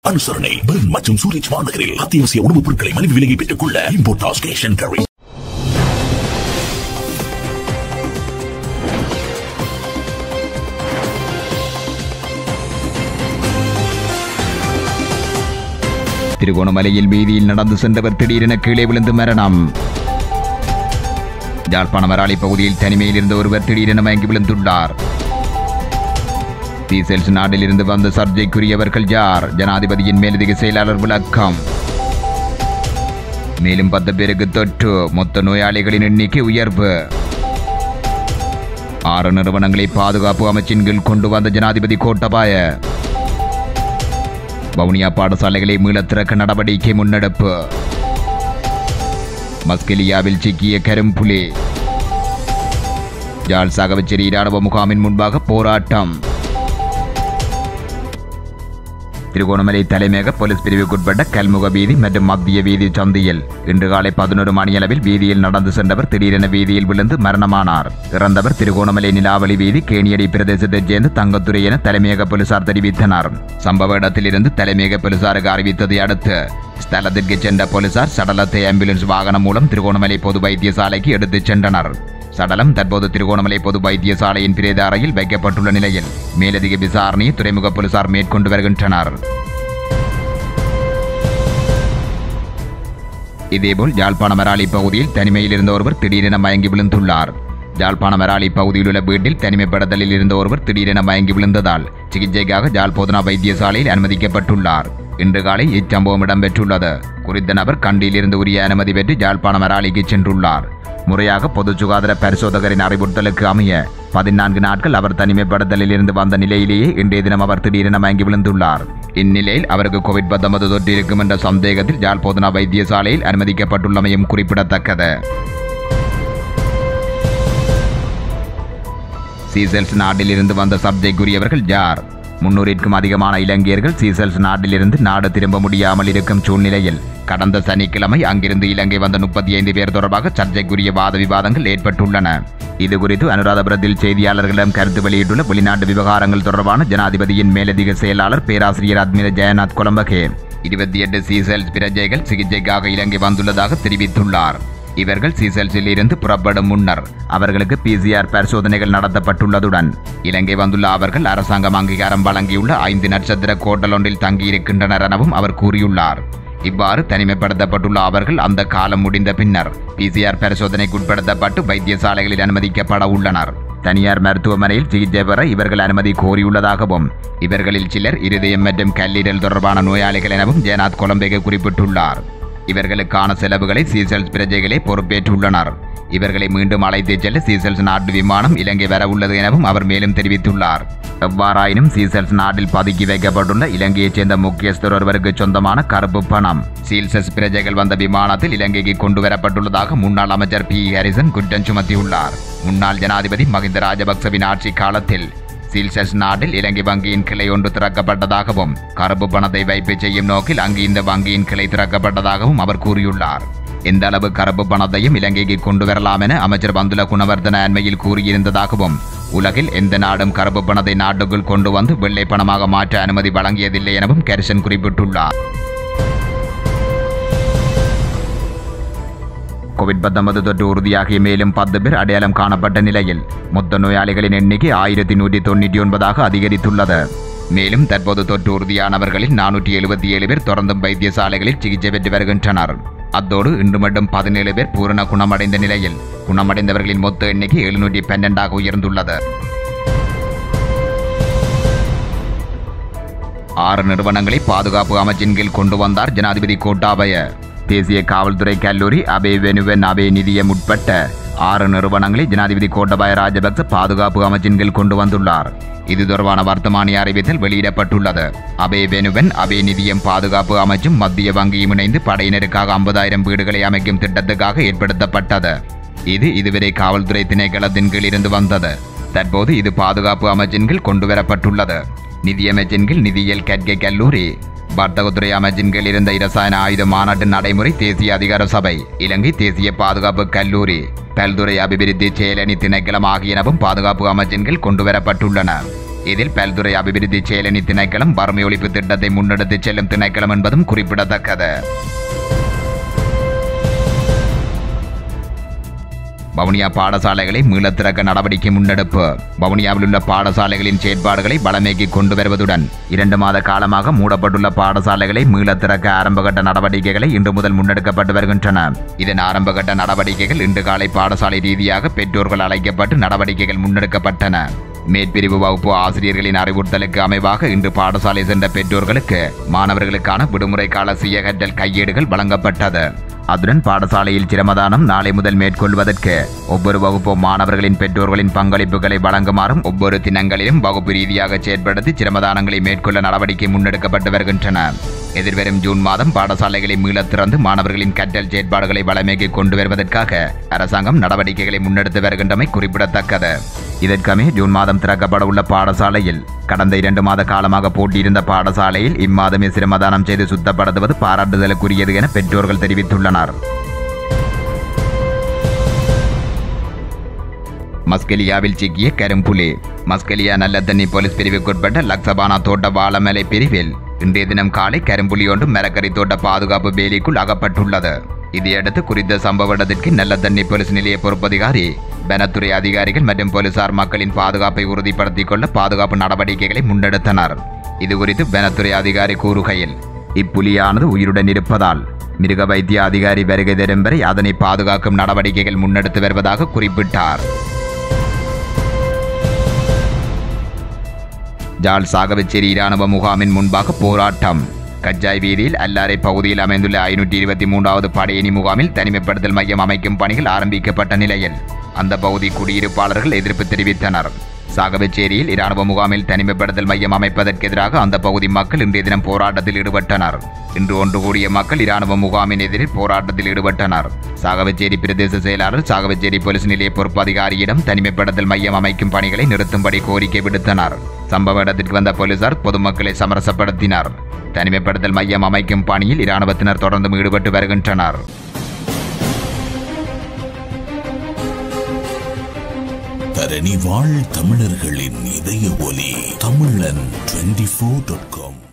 அனுசரணை பெர்ன் மற்றும் சூரிச் மாநகரில் அத்தியாவசிய உணவுப் பொருட்களை மலிவு விலையை பெற்றுக் கொள்ள இம்போர்டாஸ் கேஷ் அண்ட் கேரி திருகோணமலையில் வீதியில் நடந்து சென்றவர் திடீரென கீழே விழுந்து மரணம் யாழ்ப்பாணம் வராளி பகுதியில் தனிமையில் இருந்த ஒருவர் திடீரென மயங்கி விழுந்துள்ளார் சீசெல்ஸ் நாட்டிலிருந்து வந்த சர்ச்சைக்குரியவர்கள் யார் ஜனாதிபதியின் மேலதிக செயலாளர் விளக்கம் மேலும் பத்து பேருக்கு தொற்று மொத்த நோயாளிகளின் எண்ணிக்கை உயர்வு ஆறு நிறுவனங்களை பாதுகாப்பு அமைச்சின் கீழ் கொண்டு வந்த ஜனாதிபதி கோட்டபாய வவுனியா பாடசாலைகளை மீளத் திறக்க நடவடிக்கை முன்னெடுப்பு மஸ்கெலியாவில் சிக்கிய கரும்புலி யாழ் சாகவச்சேரி ராணுவ முகாமின் முன்பாக போராட்டம் திருகோணமலை தலைமையக போலீஸ் பிரிவுக்குட்பட்ட கல்முக வீதி மற்றும் மத்திய வீதி சந்தியில் இன்று காலை பதினொரு மணியளவில் வீதியில் நடந்து சென்றவர் திடீரென வீதியில் விழுந்து மரணமானார் இறந்தவர் திருகோணமலை நிலாவளி வீதி கேணியடி பிரதேசத்தைச் சேர்ந்த தங்கத்துறை என தலைமையக போலீசார் தெரிவித்தனர் சம்பவ இடத்திலிருந்து தலைமையக போலீசாருக்கு அறிவித்ததை அடுத்து ஸ்தலத்திற்கு சென்ற போலீசார் சடலத்தை ஆம்புலன்ஸ் வாகனம் மூலம் திருகோணமலை பொது வைத்தியசாலைக்கு எடுத்துச் சென்றனர் சடலம் தற்போது திருகோணமலை பொது வைத்தியசாலையின் பிரேத அறையில் வைக்கப்பட்டுள்ள நிலையில் மேலதிக விசாரணையை துறைமுக போலீசார் மேற்கொண்டு வருகின்றனர் இதேபோல் யாழ்ப்பாணம் மராளி பகுதியில் தனிமையில் இருந்த ஒருவர் திடீரென மயங்கி விழுந்துள்ளார் யாழ்ப்பாணம் மராளி பகுதியில் உள்ள வீட்டில் தனிமைப்படுத்தலில் இருந்த ஒருவர் திடீரென மயங்கி விழுந்ததால் சிகிச்சைக்காக யாழ்போதனா வைத்தியசாலையில் அனுமதிக்கப்பட்டுள்ளார் இன்று காலை இச்சம்பவம் இடம்பெற்றுள்ளது குறித்த நபர் கண்டியிலிருந்து உரிய அனுமதி பெற்று யாழ்ப்பாணம் மராளிக்கு சென்றுள்ளார் முறையாக பொது சுகாதார பரிசோதகரின் அறிவுறுத்தலுக்கு அமைய பதினான்கு நாட்கள் அவர் தனிமைப்படுத்தலில் இருந்து வந்த நிலையிலேயே இன்றைய தினம் அவர் திடீரென மயங்கி விழுந்துள்ளார் இந்நிலையில் அவருக்கு கோவிட் பத்தொன்பது தொற்று இருக்கும் என்ற சந்தேகத்தில் யாழ் போதனா வைத்தியசாலையில் அனுமதிக்கப்பட்டுள்ளமையும் குறிப்பிடத்தக்கது சீசெல்ஸ் நாட்டில் இருந்து வந்த சப்ஜெக்டுரியவர்கள் யார் முன்னூறிற்கும் அதிகமான இலங்கையர்கள் சீசெல்ஸ் நாட்டிலிருந்து நாடு திரும்ப முடியாமல் இருக்கும் சூழ்நிலையில் கடந்த சனிக்கிழமை அங்கிருந்து இலங்கை வந்த முப்பத்தி ஐந்து பேர் தொடர்பாக சர்ச்சைக்குரிய வாத விவாதங்கள் ஏற்பட்டுள்ளன இதுகுறித்து அனுராதபுரத்தில் செய்தியாளர்களிடம் கருத்து வெளியிட்டுள்ள வெளிநாட்டு விவகாரங்கள் தொடர்பான ஜனாதிபதியின் மேலதிக செயலாளர் பேராசிரியர் அத்மிர ஜெயநாத் கொலம்பகே இருபத்தி எட்டு சீசெல்ஸ் பிரஜைகள் சிகிச்சைக்காக இலங்கை வந்துள்ளதாக தெரிவித்துள்ளார் இவர்கள் சீசெல்ஸில் இருந்து புறப்படும் முன்னர் அவர்களுக்கு பிசிஆர் பரிசோதனைகள் நடத்தப்பட்டுள்ளதுடன் இலங்கை வந்துள்ள அவர்கள் அரசாங்கம் அங்கீகாரம் வழங்கியுள்ள ஐந்து நட்சத்திர கோட்டல் ஒன்றில் தங்கியிருக்கின்றனர் எனவும் அவர் கூறியுள்ளார் இவ்வாறு தனிமைப்படுத்தப்பட்டுள்ள அவர்கள் அந்த காலம் முடிந்த பின்னர் பிசிஆர் பரிசோதனைக்கு உட்படுத்தப்பட்டு வைத்தியசாலைகளில் அனுமதிக்கப்பட உள்ளனர் தனியார் மருத்துவமனையில் சிகிச்சை பெற இவர்கள் அனுமதி கோரியுள்ளதாகவும் இவர்களில் சிலர் இருதயம் மற்றும் கல்லீரல் தொடர்பான நோயாளிகள் எனவும் ஜெயநாத் கொலம்பேக குறிப்பிட்டுள்ளார் இவர்களுக்கான செலவுகளை சீசல்ஸ் பிரஜைகளே பொறுப்பேற்றுள்ளனர் இவர்களை மீண்டும் அழைத்துச் செல்ல சீசல்ஸ் நாட்டு விமானம் இலங்கை வர உள்ளது எனவும் அவர் மேலும் தெரிவித்துள்ளார் எவ்வாறாயினும் சீசல்ஸ் நாட்டில் பதுக்கி வைக்கப்பட்டுள்ள இலங்கையைச் சேர்ந்த முக்கியஸ்தர் ஒருவருக்கு சொந்தமான கருப்பு பணம் சீல்சஸ் பிரஜைகள் வந்த விமானத்தில் இலங்கைக்கு கொண்டு வரப்பட்டுள்ளதாக முன்னாள் அமைச்சர் பி ஹாரிசன் குற்றம் சுமத்தியுள்ளார் முன்னாள் ஜனாதிபதி மஹிந்த ராஜபக்சவின் ஆட்சி காலத்தில் சீல்சஸ் நாட்டில் இலங்கை வங்கியின் கிளை ஒன்று திறக்கப்பட்டதாகவும் கருப்பு பணத்தை வைப்பு செய்யும் நோக்கில் அங்கு இந்த வங்கியின் கிளை திறக்கப்பட்டதாகவும் அவர் கூறியுள்ளார் எந்த அளவு கருப்பு பணத்தையும் இலங்கைக்கு கொண்டு வரலாம் என அமைச்சர் பந்துல குணவர்தன அண்மையில் கூறியிருந்ததாகவும் உலகில் எந்த நாடும் கருப்பு பணத்தை நாட்டுக்குள் கொண்டு வந்து வெள்ளை பணமாக மாற்ற அனுமதி வழங்கியதில்லை எனவும் கரிசன் குறிப்பிட்டுள்ளார் கோவிட் பத்தொன்பது தொற்று உறுதியாகிய மேலும் பத்து பேர் அடையாளம் காணப்பட்ட நிலையில் மொத்த நோயாளிகளின் எண்ணிக்கை ஆயிரத்தி நூற்றி தொண்ணூற்றி ஒன்பதாக அதிகரித்துள்ளது மேலும் தற்போது தொற்று உறுதியானவர்களில் நானூற்றி எழுபத்தி ஏழு பேர் தொடர்ந்தும் வைத்தியசாலைகளில் சிகிச்சை பெற்று வருகின்றனர் அத்தோடு இன்று மட்டும் பதினேழு பேர் பூரண குணமடைந்த நிலையில் குணமடைந்தவர்களின் மொத்த எண்ணிக்கை எழுநூற்றி பன்னெண்டாக உயர்ந்துள்ளது ஆறு நிறுவனங்களை பாதுகாப்பு அமைச்சின் கீழ் கொண்டு வந்தார் ஜனாதிபதி கோட்டாபய தேசிய காவல்துறை கல்லூரி அபே வெனுவன் அபே நிதியம் உட்பட்ட ஆறு நிறுவனங்களை ஜனாதிபதி கோட்டபாய ராஜபக்ச பாதுகாப்பு அமைச்சின் கீழ் கொண்டு வந்துள்ளார் இது தொடர்பான வர்த்தமானிய அறிவித்தல் வெளியிடப்பட்டுள்ளது அபே வெனுவன் அபே நிதியம் பாதுகாப்பு அமைச்சும் மத்திய வங்கியும் இணைந்து படையினருக்காக ஐம்பதாயிரம் வீடுகளை அமைக்கும் திட்டத்துக்காக ஏற்படுத்தப்பட்டது இது இதுவரை காவல்துறை திணைக்களத்தின் கீழ் இருந்து வந்தது தற்போது இது பாதுகாப்பு அமைச்சின் கீழ் கொண்டு வரப்பட்டுள்ளது நிதியமைச்சின் கீழ் நிதியியல் கற்கை கல்லூரி வர்த்தகத்துறை அமைச்சின் கீழ் இருந்த இரசாயன ஆயுத மாநாட்டு நடைமுறை தேசிய அதிகார சபை இலங்கை தேசிய பாதுகாப்பு கல்லூரி பல்துறை அபிவிருத்தி செயலணி திணைக்களம் ஆகியனவும் பாதுகாப்பு அமைச்சின் கீழ் கொண்டு வரப்பட்டுள்ளன இதில் பல்துறை அபிவிருத்தி செயலணி திணைக்களம் வறுமை ஒழிப்பு திட்டத்தை முன்னெடுத்துச் செல்லும் திணைக்களம் என்பதும் குறிப்பிடத்தக்கது வவுனியா பாடசாலைகளை மீளத் திறக்க நடவடிக்கை முன்னெடுப்பு வவுனியாவில் உள்ள பாடசாலைகளின் செயற்பாடுகளை பலமேக்கி கொண்டு வருவதுடன் இரண்டு மாத காலமாக மூடப்பட்டுள்ள பாடசாலைகளை மீளத் திறக்க ஆரம்பகட்ட நடவடிக்கைகளை இன்று முதல் முன்னெடுக்கப்பட்டு வருகின்றன இதன் ஆரம்பகட்ட நடவடிக்கைகள் இன்று காலை பாடசாலை ரீதியாக பெற்றோர்கள் அழைக்கப்பட்டு நடவடிக்கைகள் முன்னெடுக்கப்பட்டன மேற்பிரிவு வகுப்பு ஆசிரியர்களின் அறிவுறுத்தலுக்கு அமைவாக இன்று பாடசாலை சென்ற பெற்றோர்களுக்கு மாணவர்களுக்கான விடுமுறை கால சுய கற்றல் கையேடுகள் வழங்கப்பட்டது அதுடன் பாடசாலையில் சிரமதானம் நாளை முதல் மேற்கொள்வதற்கு ஒவ்வொரு வகுப்பு மாணவர்களின் பெற்றோர்களின் பங்களிப்புகளை வழங்குமாறும் ஒவ்வொரு தினங்களிலும் வகுப்பு ரீதியாக செயற்படுத்தி சிரமதானங்களை மேற்கொள்ள நடவடிக்கை முன்னெடுக்கப்பட்டு வருகின்றன எதிர்வரும் ஜூன் மாதம் பாடசாலைகளை மீளத் திறந்து மாணவர்களின் கற்றல் செயற்பாடுகளை வளமேக்கி கொண்டு வருவதற்காக அரசாங்கம் நடவடிக்கைகளை முன்னெடுத்து வருகின்றமை குறிப்பிடத்தக்கது இதற்கமே ஜூன் மாதம் திறக்கப்பட உள்ள பாடசாலையில் கடந்த இரண்டு மாத காலமாக போட்டியிருந்த பாடசாலையில் இம்மாதமே சிரமதானம் செய்து சுத்தப்படுத்துவது பாராட்டுதலுக்குரியது என பெற்றோர்கள் தெரிவித்துள்ளனர் மஸ்கெலியாவில் சிக்கிய கரும்புலி மஸ்கெலியா நல்லத்தண்ணி போலீஸ் பிரிவுக்குட்பட்ட லக்சபானா தோட்ட வாழமலை பிரிவில் இன்றைய தினம் காலை கரும்புலி ஒன்று மரக்கறி தோட்ட பாதுகாப்பு வேலிக்குள் அகப்பட்டுள்ளது இதையடுத்து குறித்த சம்பவ இடத்திற்கு நல்லத்தண்ணி போலீஸ் நிலைய பொறுப்பதிகாரி வனத்துறை அதிகாரிகள் மற்றும் போலீசார் மக்களின் பாதுகாப்பை உறுதிப்படுத்திக் கொள்ள பாதுகாப்பு நடவடிக்கைகளை முன்னெடுத்தனர் இதுகுறித்து வனத்துறை அதிகாரி கூறுகையில் இப்புலியானது உயிருடன் இருப்பதால் மிருக வைத்திய அதிகாரி வருகை தரும் வரை அதனை பாதுகாக்கும் நடவடிக்கைகள் முன்னெடுத்து வருவதாக குறிப்பிட்டார் ஜாழ் சாகவச்சேரி இராணுவ முகாமின் முன்பாக போராட்டம் கஜாய் வீதியில் அல்லாரை பகுதியில் அமைந்துள்ள ஐநூற்றி இருபத்தி மூன்றாவது படையணி முகாமில் தனிமைப்படுத்தல் மையம் அமைக்கும் பணிகள் ஆரம்பிக்கப்பட்ட நிலையில் அந்த பகுதி குடியிருப்பாளர்கள் எதிர்ப்பு தெரிவித்தனர் சாகவச்சேரியில் இராணுவ முகாமில் தனிமைப்படுத்தல் மையம் அமைப்பதற்கு எதிராக அந்த பகுதி மக்கள் இன்றைய தினம் போராட்டத்தில் ஈடுபட்டனர் இன்று ஒன்று கூடிய மக்கள் இராணுவ முகாமின் எதிரில் போராட்டத்தில் ஈடுபட்டனர் சாகவச்சேரி பிரதேச செயலாளர் சாகவச்சேரி போலீஸ் நிலைய பொறுப்பு அதிகாரியிடம் தனிமைப்படுத்தல் மையம் அமைக்கும் பணிகளை நிறுத்தும்படி கோரிக்கை விடுத்தனர் சம்பவ இடத்திற்கு வந்த போலீசார் பொதுமக்களை சமரசப்படுத்தினர் தனிமைப்படுத்தல் மையம் அமைக்கும் பணியில் இராணுவத்தினர் தொடர்ந்தும் ஈடுபட்டு வருகின்றனர் தரணி வாழ் தமிழர்களின் இதய ஒலி தமிழன் டுவெண்டி ஃபோர் டாட் காம்